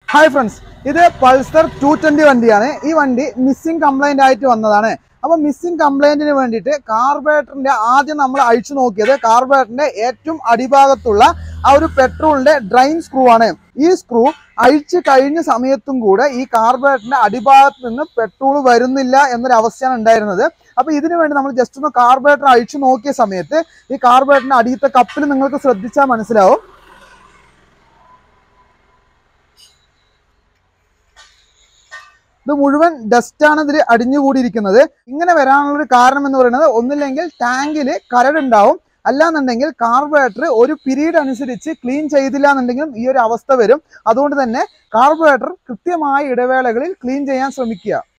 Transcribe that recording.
hi friends ഇത് Pulsar two twenty വണ്ടിയാണ് ഈ വണ്ടി മിസ്സിംഗ് കംപ്ലൈന്റ് ആയിട്ട് വന്നതാണ് അപ്പൊ മിസ്സിംഗ് കംപ്ലൈന്റിന് വേണ്ടിയിട്ട് കാർബറേറ്ററിന്റെ ആദ്യം നമ്മൾ അഴിച്ചു നോക്കിയത് കാർബറേറ്ററിന്റെ ഏറ്റവും അടിഭാഗത്തുള്ള ആ ഒരു പെട്രോളിന്റെ ഡ്രൈൻ സ്ക്രൂ ആണ് ഈ സ്ക്രൂ അഴിച്ചു കഴിഞ്ഞ സമയത്തും കൂടെ ഈ കാർബറേറ്ററിന്റെ അടിഭാഗത്ത് നിന്ന് പെട്രോൾ വരുന്നില്ല എന്നൊരു അവസ്ഥയാണ് ഉണ്ടായിരുന്നത് അപ്പൊ ഇതിനു വേണ്ടി നമ്മൾ ജസ്റ്റ് ഒന്ന് കാർബറേറ്റർ അഴിച്ചു നോക്കിയ സമയത്ത് ഈ കാർബറേറ്ററിന്റെ അടിയത്തെ കപ്പിൽ നിങ്ങൾക്ക് ശ്രദ്ധിച്ചാൽ മനസ്സിലാവും ഇത് മുഴുവൻ ഡസ്റ്റ് ആണ് ഇതിൽ അടിഞ്ഞുകൂടിയിരിക്കുന്നത് ഇങ്ങനെ വരാനുള്ള ഒരു കാരണം എന്ന് പറയുന്നത് ഒന്നില്ലെങ്കിൽ ടാങ്കിൽ കരടുണ്ടാവും അല്ലാന്നുണ്ടെങ്കിൽ കാർബറേറ്റർ ഒരു പീരീഡ് അനുസരിച്ച് ക്ലീൻ ചെയ്തില്ല എന്നുണ്ടെങ്കിലും ഈ ഒരു അവസ്ഥ വരും അതുകൊണ്ട് തന്നെ കാർബറേറ്റർ കൃത്യമായ ഇടവേളകളിൽ ക്ലീൻ ചെയ്യാൻ ശ്രമിക്കുക